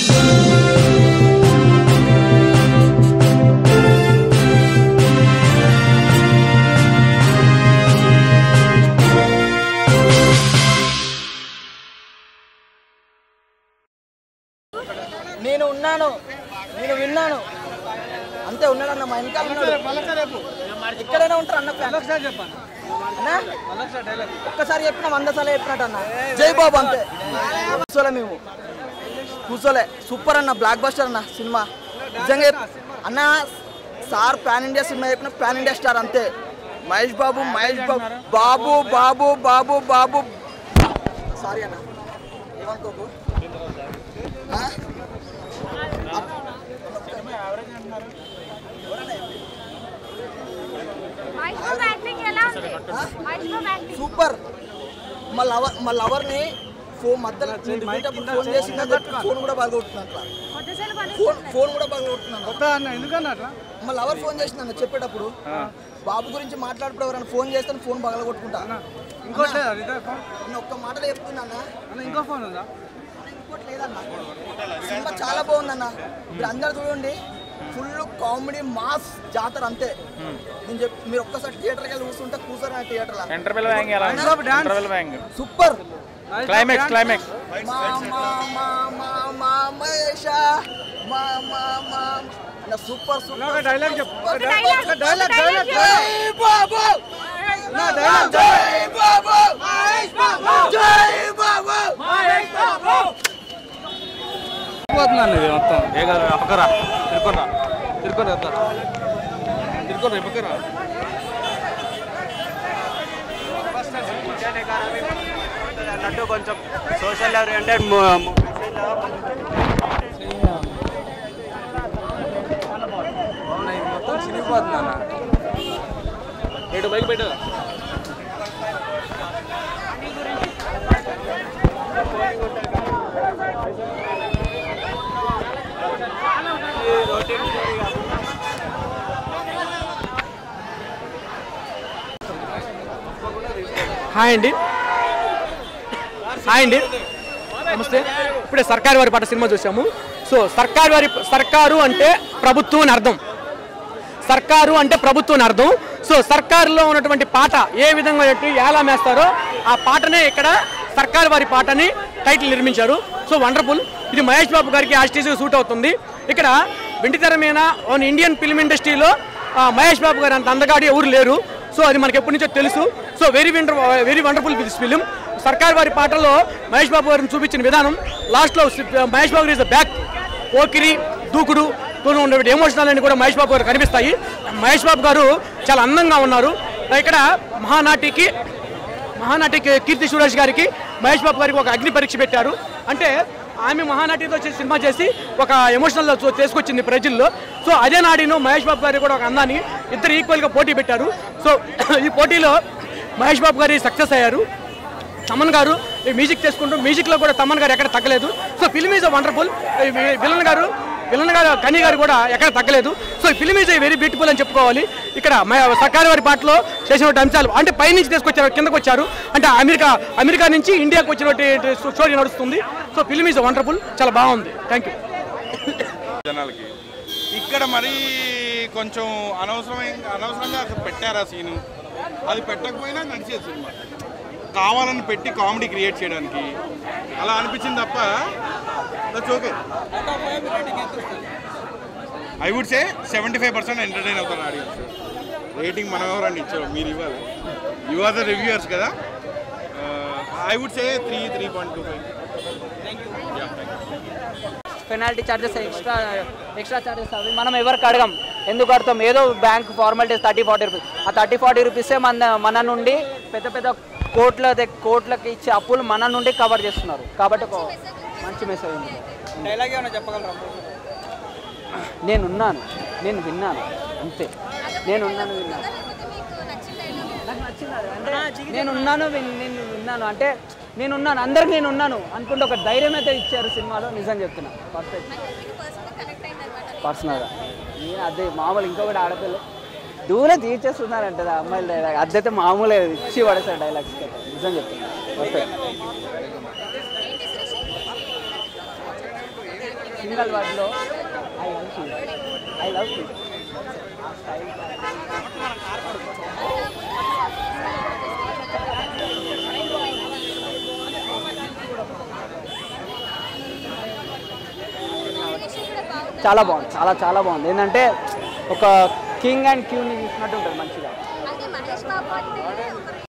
నేను ఉన్నాను నేను విన్నాను అంతే ఉన్నాడన్న మా వెనకాల ఉన్నాడు ఎక్కడైనా ఉంటారు అన్న ఫ్యాన్ చెప్పాను అన్నా ఒక్కసారి చెప్పినా వంద సార్లు చెప్పినట్టు అన్న జై బాబు అంతే కూర్చోలే మేము కూర్చోలే సూపర్ అన్న బ్లాక్ బస్టర్ అన్న సినిమా నిజంగా చెప్- అన్న సార్ పాన్ ఇండియా సినిమా చెప్పిన పాన్ ఇండియా స్టార్ అంతే మహేష్ బాబు మహేష్ బాబు బాబు బాబు బాబు బాబు సారీ అన్న ఏమనుకోకు ఆ? మహేష్ బాబు యాక్టింగ్ ఎలా ఉంది మహేష్ బాబు యాక్టింగ్ సూపర్ మా లవర్ మా లవర్ని ఫోన్ మధ్యలో నేను దిగేటప్పుడు ఫోన్ చేసిందని చెప్పి ఫోన్ కూడా బాగొట్టున్నాను అట్లా కొద్దిసేపు ఫోన్ ఫోన్ కూడా బాగొట్టున్నాను కొత్త అన్న ఎందుకన్నా అట్లా మా లవర్ ఫోన్ చేసిందన్న చెప్పేటప్పుడు బాబు గురించి మాట్లాడప్పుడు ఎవరైనా ఫోన్ చేస్తే ఫోన్ బగల కొట్టుకుంటా ఇంకోటి లేదా ఇదే ఫోన్ నేను ఒక్క మాటలో చెప్తున్నా అన్న. అన్న ఇంకో ఫోన్ ఉందా ఇంకోటి లేదన్న సినిమా చాలా బాగుందన్న మీరు అందరు చూడండి ఫుల్ కామెడీ మాస్ జాతర అంతే నేను చెప్పి మీరు ఒక్కసారి థియేటర్కి వెళ్ళి కూర్చుంటే కూర్చోరు ఆ థియేటర్లో ఇంటర్వెల్ వ్యాంగ్ ఎలా Mahesh Babu dance interval bang super climax climax మా మా మా మా మా మహేష మా మా మా నా సూపర్ ఒక సూపర్ డైలాగ్ చెప్పు ఒక ఒక డైలాగ్ ఒక డైలాగ్ డైలాగ్ జై బాబు నా డైలాగ్ జై బాబు మహేష్ బాబు జై బాబు మహేష్ బాబు పోతున్నాను ఇది మొత్తం ఏ కాదు పక్కరా తిరుకొనరా తిరుకొని వద్దా తిరుకొని పక్కరా అన్నట్టు కొంచెం సోషల్ ఓరియంటెడ్ మొత్తం చినిగిపోతుందన్న ఏడు బైక్ పెట్టు హాయ్ అండి హాయ్ అండి నమస్తే ఇప్పుడే సర్కారు వారి పాట సినిమా చూసాము సో సర్కారు వారి సర్కారు అంటే ప్రభుత్వం అని అర్థం సర్కారు అంటే ప్రభుత్వం అని అర్థం సో సర్కారులో ఉన్నటువంటి పాట ఏ విధంగా ఎట్టి ఎలా మేస్తారో ఆ పాటనే ఇక్కడ సర్కారు వారి పాటని టైటిల్ నిర్మించారు సో వండర్ఫుల్ ఇది మహేష్ బాబు గారికి యాస్టీస్గా సూట్ అవుతుంది ఇక్కడ వెండితెర మీద ఓన్ ఇండియన్ ఫిల్మ్ ఇండస్ట్రీలో ఆ, మహేష్ బాబు గారు అంత అందగాడి ఎవరు లేరు సో అది మనకి ఎప్పటి నుంచో తెలుసు so very wonder very wonderful this film సర్కార్ వారి పాటల్లో మహేష్ బాబు గారిని చూపించిన విధానం లాస్ట్లో మహేష్ బాబు ఇస్ బ్యాక్ ఓకిరి దూకుడు తోను ఉండే ఎమోషనల్ అని కూడా మహేష్ బాబు గారు కనిపిస్తాయి మహేష్ బాబు గారు చాలా అందంగా ఉన్నారు ఇక్కడ మహానాటికి మహానటి కీర్తి సురేష్ గారికి మహేష్ బాబు గారికి ఒక అగ్ని పరీక్ష పెట్టారు అంటే ఆమె మహానటితో చేసి సినిమా చేసి ఒక ఎమోషనల్ తీసుకొచ్చింది ప్రజల్లో సో అదే నాడిను మహేష్ బాబు గారికి కూడా ఒక అందాన్ని ఇద్దరు ఈక్వల్గా పోటీ పెట్టారు సో ఈ పోటీలో మహేష్ బాబు గారి సక్సెస్ అయ్యారు తమన్ గారు ఈ మ్యూజిక్ చేసుకుంటూ మ్యూజిక్లో కూడా తమన్ గారు ఎక్కడ తగ్గలేదు so film is wonderful villain garu villain garu కనీ గారు కూడా ఎక్కడ తగ్గలేదు సో ఈ ఫిల్మ్ ఈజ్ వెరీ బ్యూటిఫుల్ అని చెప్పుకోవాలి ఇక్కడ మ- సర్కారు వారి పాటలో చేసినటువంటి అంశాలు అంటే పైనుంచి తీసుకొచ్చారు కిందకు వచ్చారు అంటే అమెరికా అమెరికా నుంచి ఇండియాకి వచ్చినటువంటి స్టోరీ నడుస్తుంది సో ఫిల్మ్ ఈజ్ వండర్ఫుల్ చాలా బాగుంది థ్యాంక్ యూ జనాలకి ఇక్కడ మరీ కొంచెం అనవసరమైన అనవసరంగా అసలు పెట్టారు ఆ సీను అది పెట్టకపోయినా నడిచేది సినిమా కావాలని పెట్టి కామెడీ క్రియేట్ చేయడానికి అలా అనిపించింది తప్ప that's okay I would say seventy five percent entertain అవుతారు ఆడియన్స్ రేటింగ్ మనం ఎవరండి ఇచ్చారు మీరు ఇవ్వాలి యు ఆర్ ద రివ్యూయర్స్ కదా I would say three three point two five penalty charges extra extra charges అవి మనం ఎవరికి అడగం ఎందుకు కడతాం ఏదో bank formalities thirty forty rupees ఆ థర్టీ ఫార్టీ రూపీసే మన మన నుండి పెద్ద పెద్ద కోట్ల దగ్- కోట్లకి ఇచ్చే అప్పులు మన నుండి కవర్ చేస్తున్నారు కాబట్టి ఒక మంచి మెసేజ్ ఉంది డైలాగ్ ఏమైనా చెప్పగలరా నేనున్నాను నేను విన్నాను అంతే నేనున్నాను విన్నాను నాకు నచ్చింది అది. అంటే నేనున్నాను విన్- నేను విన్నాను అంటే నేనున్నాను అందరికి నేను ఉన్నాను అనుకుంటే ఒక ధైర్యం అయితే ఇచ్చారు సినిమాలో నిజం చెప్తున్నా పర్ఫెక్ట్ పర్సనల్గా నేను అదే మామూలు ఇంకొకటి ఆడపిల్ల దూరం తీర్చేస్తున్నారంట ఆ అమ్మాయిల డైలాగ్ అద్దైతే మామూలే ఇచ్చి పడేసారు డైలాగ్స్ నిజం చెప్తున్నా పర్ఫెక్ట్ సింగల్ వర్డ్లో ఐ లవ్ యూ చాలా బాగుంది చాలా చాలా బాగుంది ఏంటంటే ఒక కింగ్ అండ్ క్యూని చూసినట్టు ఉంటుంది మంచిగా అంటే మహేష్ బాబు అంటే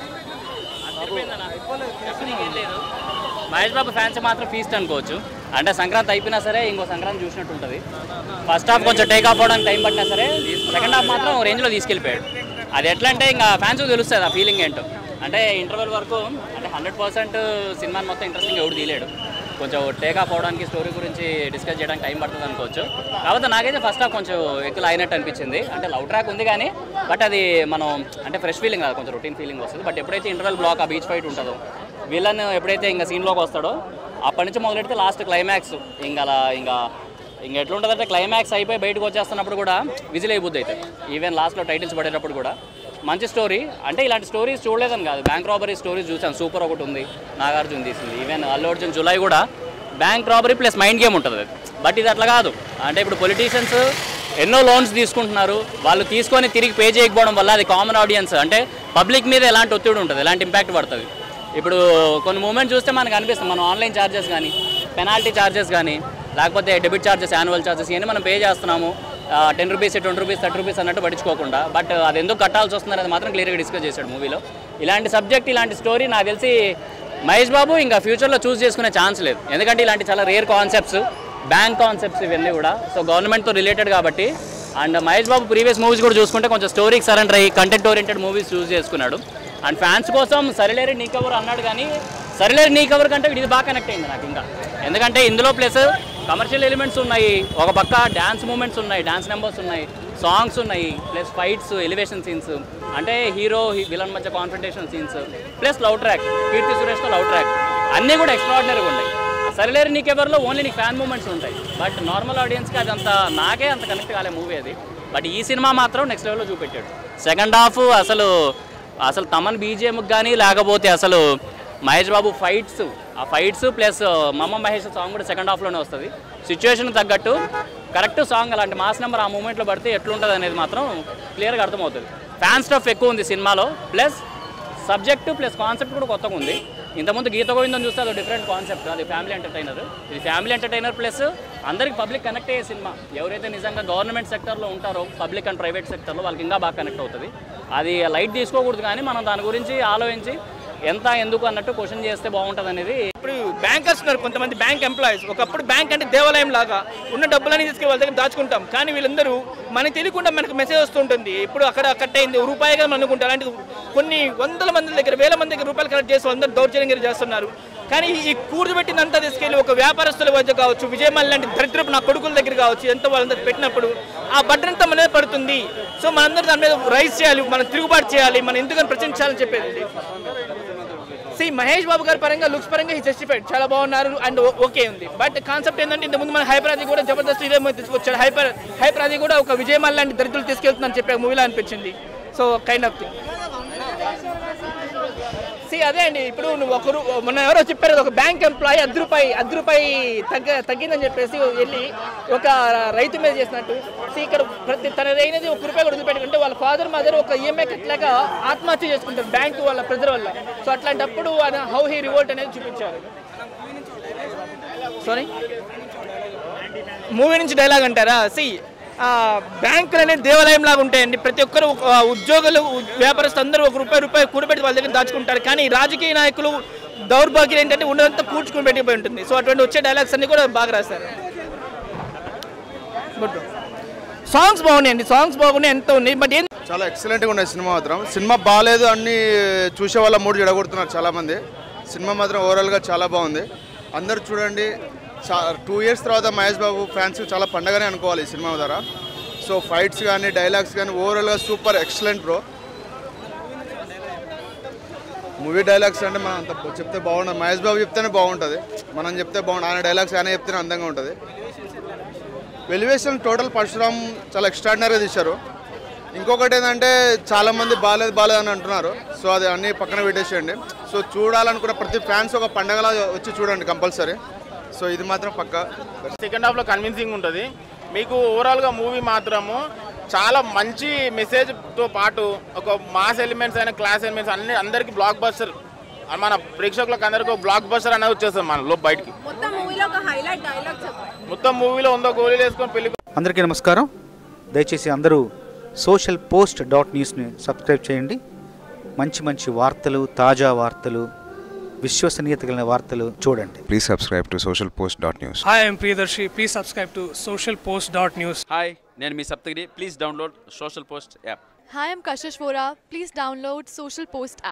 మహేష్ బాబు ఫ్యాన్స్ మాత్రం ఫీస్ట్ అనుకోవచ్చు అంటే సంక్రాంతి అయిపోయినా సరే ఇంకో సంక్రాంతి చూసినట్టు ఉంటుంది ఫస్ట్ హాఫ్ కొంచెం టేక్ ఆఫ్ అవడానికి టైం పట్టినా సరే సెకండ్ హాఫ్ మాత్రం రేంజ్లో తీసుకెళ్ళిపోయాడు అది ఎట్లా అంటే ఇంకా ఫ్యాన్స్ తెలుస్తుంది ఆ ఫీలింగ్ ఏంటో అంటే ఇంటర్వెల్ వరకు అంటే హండ్రెడ్ పర్సెంట్ సినిమాని మొత్తం ఇంట్రెస్టింగ్ ఎవడు తీయలేడు కొంచెం టేక్ ఆఫ్ అవడానికి స్టోరీ గురించి డిస్కస్ చేయడానికి టైం పడుతుంది అనుకోవచ్చు కాకపోతే నాకైతే ఫస్ట్ హాఫ్ కొంచెం ఎక్కువ అయినట్టు అనిపించింది అంటే లవ్ ట్రాక్ ఉంది కానీ బట్ అది మనం అంటే ఫ్రెష్ ఫీలింగ్ కాదు కొంచెం రొటీన్ ఫీలింగ్ వస్తుంది బట్ ఎప్పుడైతే ఇంటర్వెల్ బ్లాక్ ఆ బీచ్ ఫైట్ ఉంటుందో విలన్ ఎప్పుడైతే ఇంకా సీన్లోకి వస్తాడో అప్పటి నుంచి మొదలెడితే లాస్ట్ క్లైమాక్స్ ఇంకా అలా ఇంకా ఇంకా ఎట్లుంటుందంటే క్లైమాక్స్ అయిపోయి బయటకు వచ్చేస్తున్నప్పుడు కూడా విజిల్ అయిపోద్ది అయితే ఈవెన్ లాస్ట్లో టైటిల్స్ పడేటప్పుడు కూడా మంచి స్టోరీ అంటే ఇలాంటి స్టోరీస్ చూడలేదని కాదు బ్యాంక్ రాబరీ స్టోరీస్ చూసాను సూపర్ ఒకటి ఉంది నాగార్జున తీసింది ఈవెన్ అల్లు అర్జున్ జులై కూడా bank robbery plus mind game ఉంటుంది అది. బట్ ఇది అట్లా కాదు అంటే ఇప్పుడు పొలిటీషియన్స్ ఎన్నో లోన్స్ తీసుకుంటున్నారు వాళ్ళు తీసుకొని తిరిగి పే చేయకపోవడం వల్ల అది కామన్ ఆడియన్స్ అంటే పబ్లిక్ మీద ఎలాంటి ఒత్తిడి ఉంటుంది ఎలాంటి ఇంపాక్ట్ పడుతుంది ఇప్పుడు కొన్ని మూమెంట్ చూస్తే మనకు అనిపిస్తుంది మనం ఆన్లైన్ ఛార్జెస్ కానీ పెనాల్టీ ఛార్జెస్ కానీ లేకపోతే డెబిట్ ఛార్జెస్ యాన్యువల్ ఛార్జెస్ ఇవన్నీ మనం పే చేస్తున్నాము ten rupees twenty rupees thirty rupees అన్నట్టు పట్టించుకోకుండా బట్ అది ఎందుకు కట్టాల్సి వస్తుంది అనేది మాత్రం క్లియర్గా డిస్కస్ చేశాడు మూవీలో ఇలాంటి సబ్జెక్ట్ ఇలాంటి స్టోరీ నాకు తెలిసి మహేష్ బాబు ఇంకా ఫ్యూచర్లో చూస్ చేసుకునే ఛాన్స్ లేదు ఎందుకంటే ఇలాంటి చాలా రేర్ కాన్సెప్ట్స్ బ్యాంక్ కాన్సెప్ట్స్ ఇవన్నీ కూడా సో గవర్నమెంట్తో రిలేటెడ్ కాబట్టి and Mahesh Babu previous movies కూడా చూసుకుంటే కొంచెం స్టోరీకి సరెండర్ అయ్యి కంటెంట్ ఓరియంటెడ్ మూవీస్ చూస్ చేసుకున్నాడు అండ్ ఫ్యాన్స్ కోసం సరిలేరు నీ కవర్ అన్నాడు కానీ సరిలేరు నీ కవర్ కంటే ఇది బాగా కనెక్ట్ అయింది నాకు ఇంకా ఎందుకంటే ఇందులో ప్లస్ కమర్షియల్ ఎలిమెంట్స్ ఉన్నాయి ఒక పక్క డ్యాన్స్ మూమెంట్స్ ఉన్నాయి డ్యాన్స్ నెంబర్స్ ఉన్నాయి సాంగ్స్ ఉన్నాయి ప్లస్ ఫైట్స్ ఎలివేషన్ సీన్స్ అంటే హీరో విలన్ మధ్య confrontation scenes plus love track Keerthi సురేష్తో లవ్ ట్రాక్ అన్నీ కూడా ఎక్స్ట్రాడినరీగా ఉన్నాయి సరిలేరు నీకెవరిలో ఓన్లీ నీకు ఫ్యాన్ మూమెంట్స్ ఉంటాయి బట్ నార్మల్ ఆడియన్స్కి అది అంత నాకే అంత కనెక్ట్ కాలే మూవీ అది బట్ ఈ సినిమా మాత్రం నెక్స్ట్ లెవెల్లో చూపెట్టాడు సెకండ్ హాఫ్ అసలు అసలు తమన్ బీజిఎంకి కానీ లేకపోతే అసలు మహేష్ బాబు ఫైట్స్ ఆ ఫైట్స్ ప్లస్ మమ్మ మహేష్ సాంగ్ కూడా సెకండ్ హాఫ్లోనే వస్తుంది సిచ్యువేషన్ తగ్గట్టు కరెక్ట్ సాంగ్ అలాంటి మాస్ నెంబర్ ఆ మూమెంట్లో పడితే ఎట్లుంటుంది అనేది మాత్రం క్లియర్గా అర్థమవుతుంది ఫ్యాన్ స్టఫ్ ఎక్కువ ఉంది సినిమాలో ప్లస్ సబ్జెక్ట్ ప్లస్ కాన్సెప్ట్ కూడా కొత్తగా ఉంది ఇంతకుముందు గీత గోవిందం చూస్తే అది డిఫరెంట్ కాన్సెప్ట్ అది ఫ్యామిలీ ఎంటర్టైనర్ ఇది ఫ్యామిలీ ఎంటర్టైనర్ ప్లస్ అందరికి పబ్లిక్ కనెక్ట్ అయ్యే సినిమా ఎవరైతే నిజంగా గవర్నమెంట్ సెక్టర్లో ఉంటారో పబ్లిక్ అండ్ ప్రైవేట్ సెక్టర్లో వాళ్ళకి ఇంకా బాగా కనెక్ట్ అవుతుంది అది లైట్ తీసుకోకూడదు కానీ మనం దాని గురించి ఆలోచించి ఎంత ఎందుకు అన్నట్టు క్వశ్చన్ చేస్తే బాగుంటుంది అనేది ఇప్పుడు బ్యాంకర్స్ ఉన్నారు కొంతమంది బ్యాంక్ ఎంప్లాయీస్ ఒకప్పుడు బ్యాంక్ అంటే దేవాలయం లాగా ఉన్న డబ్బులని తీసుకెళ్ళి వాళ్ళ దగ్గర దాచుకుంటాం కానీ వీళ్ళందరూ మనకి తెలియకుండా మనకు మెసేజ్ వస్తుంటుంది ఇప్పుడు అక్కడ కట్ అయింది రూపాయిగా మనం అనుకుంటాం అలాంటి కొన్ని వందల మంది దగ్గర వేల మంది దగ్గర రూపాయలు కలెక్ట్ చేసి అందరూ దౌర్జన్యంగా చేస్తున్నారు కానీ ఈ కూర్చోబెట్టినంతా తీసుకెళ్ళి ఒక వ్యాపారస్తుల వద్ద కావచ్చు విజయమాల లాంటి దరిద్రపు నా కొడుకుల దగ్గర కావచ్చు ఎంత వాళ్ళందరూ పెట్టినప్పుడు ఆ బడ్డంతా మన మీద పడుతుంది సో మనందరూ దాని మీద రైస్ చేయాలి మనం తిరుగుబాటు చేయాలి మనం ఎందుకని ప్రశ్నించాలని చెప్పేది సి మహేష్ బాబు గారి పరంగా లుక్స్ పరంగా ఈ జస్టిఫైడ్ చాలా బాగున్నారు అండ్ ఓకే ఉంది బట్ కాన్సెప్ట్ ఏంటంటే ఇంతకుముందు మన హైపర్ అది కూడా జబర్దస్త్ ఇదే తీసుకొచ్చాడు హైపర్ హైపర్ అది కూడా ఒక విజయమాల లాంటి దరిద్రులు తీసుకెళ్తుందని చెప్పే మూవీలో అనిపించింది so kind of thing see అదే అండి ఇప్పుడు నువ్వు ఒకరు మొన్న ఎవరో చెప్పారు ఒక బ్యాంక్ ఎంప్లాయీ అర్ధ రూపాయి అర్ధ రూపాయి తగ్గ తగ్గిందని చెప్పేసి వెళ్ళి ఒక రైతు మీద చేసినట్టు సి ఇక్కడ ప్రతి తన అయినది ఒక రూపాయి కూడా వదిలిపెట్టుకుంటే వాళ్ళ ఫాదర్ మదర్ ఒక ఈఎంఐ కట్టలేక ఆత్మహత్య చేసుకుంటారు బ్యాంక్ వాళ్ళ ప్రెజర్ వల్ల సో అట్లాంటప్పుడు హౌ హీ రివోల్ట్ అనేది చూపించారు సారీ మూవీ నుంచి డైలాగ్ అంటారా సి బ్యాంకులు అనేది దేవాలయం లాగా ఉంటాయండి ప్రతి ఒక్కరు ఆ, ఉద్యోగులు ఉ- వ్యాపారస్తులు అందరూ ఒక రూపాయి రూపాయి కూడబెట్టి వాళ్ళ దగ్గర దాచుకుంటారు కానీ రాజకీయ నాయకులు దౌర్భాగ్యం ఏంటంటే ఉన్నదంతా కూర్చుకుని పెట్టిపోయి ఉంటుంది సో అటువంటి వచ్చే డైలాగ్స్ అన్ని కూడా బాగా రాస్తారు గుడ్ సాంగ్స్ బాగున్నాయండి సాంగ్స్ బాగున్నాయి ఎంత ఉన్నాయి బట్ ఏం చాలా ఎక్సలెంట్గా ఉన్నాయి సినిమా మాత్రం సినిమా బాగాలేదు అన్ని చూసే వాళ్ళ మూడు చెడగొడుతున్నారు చాలామంది సినిమా మాత్రం ఓవరాల్గా చాలా బాగుంది అందరూ చూడండి చా టూ ఇయర్స్ తర్వాత మహేష్ బాబు ఫ్యాన్స్ చాలా పండగనే అనుకోవాలి ఈ సినిమా ద్వారా సో ఫైట్స్ కానీ డైలాగ్స్ కానీ ఓవరాల్గా super excellent bro movie dialogues అంటే మనం అంత చెప్తే బాగుండదు మహేష్ బాబు చెప్తేనే బాగుంటుంది మనం చెప్తే బాగుంటుంది ఆయన డైలాగ్స్ ఆయన చెప్తేనే అందంగా ఉంటుంది వెలివేషన్ టోటల్ పరశురామ్ చాలా ఎక్స్ట్రాడినరీగా తీశారు ఇంకొకటి ఏంటంటే చాలామంది బాగాలేదు బాగాలేదు అని అంటున్నారు సో అది అన్ని పక్కన పెట్టేసేయండి సో చూడాలనుకున్న ప్రతి ఫ్యాన్స్ ఒక పండగలా వచ్చి చూడండి కంపల్సరీ సో ఇది మాత్రం పక్కా సెకండ్ హాఫ్లో కన్విన్సింగ్ ఉంటుంది మీకు ఓవరాల్గా మూవీ మాత్రము చాలా మంచి మెసేజ్తో పాటు ఒక మాస్ ఎలిమెంట్స్ అయిన క్లాస్ ఎలిమెంట్స్ అన్ని అందరికీ బ్లాక్ బస్టర్ మన ప్రేక్షకులకు అందరికీ ఒక బ్లాక్ బస్టర్ అనేది వచ్చేస్తుంది మన లో బయటికి మొత్తం మూవీలో ఒక హైలైట్ డైలాగ్ చెప్పండి మొత్తం మూవీలో ఉందో గోళీలు వేసుకొని పెళ్లి అందరికీ నమస్కారం దయచేసి అందరూ సోషల్ పోస్ట్ డాట్ న్యూస్ని సబ్స్క్రైబ్ చేయండి మంచి మంచి వార్తలు తాజా వార్తలు విశ్వసనీయత కలిగిన వార్తలు చూడండి Please subscribe to socialpost.news. Hi, I'm Priyadarshi. Please subscribe to socialpost.news. Hi నేను మీ Saptagiri please download social post app Hi, I'm Kashish Vora. Please download Social Post app.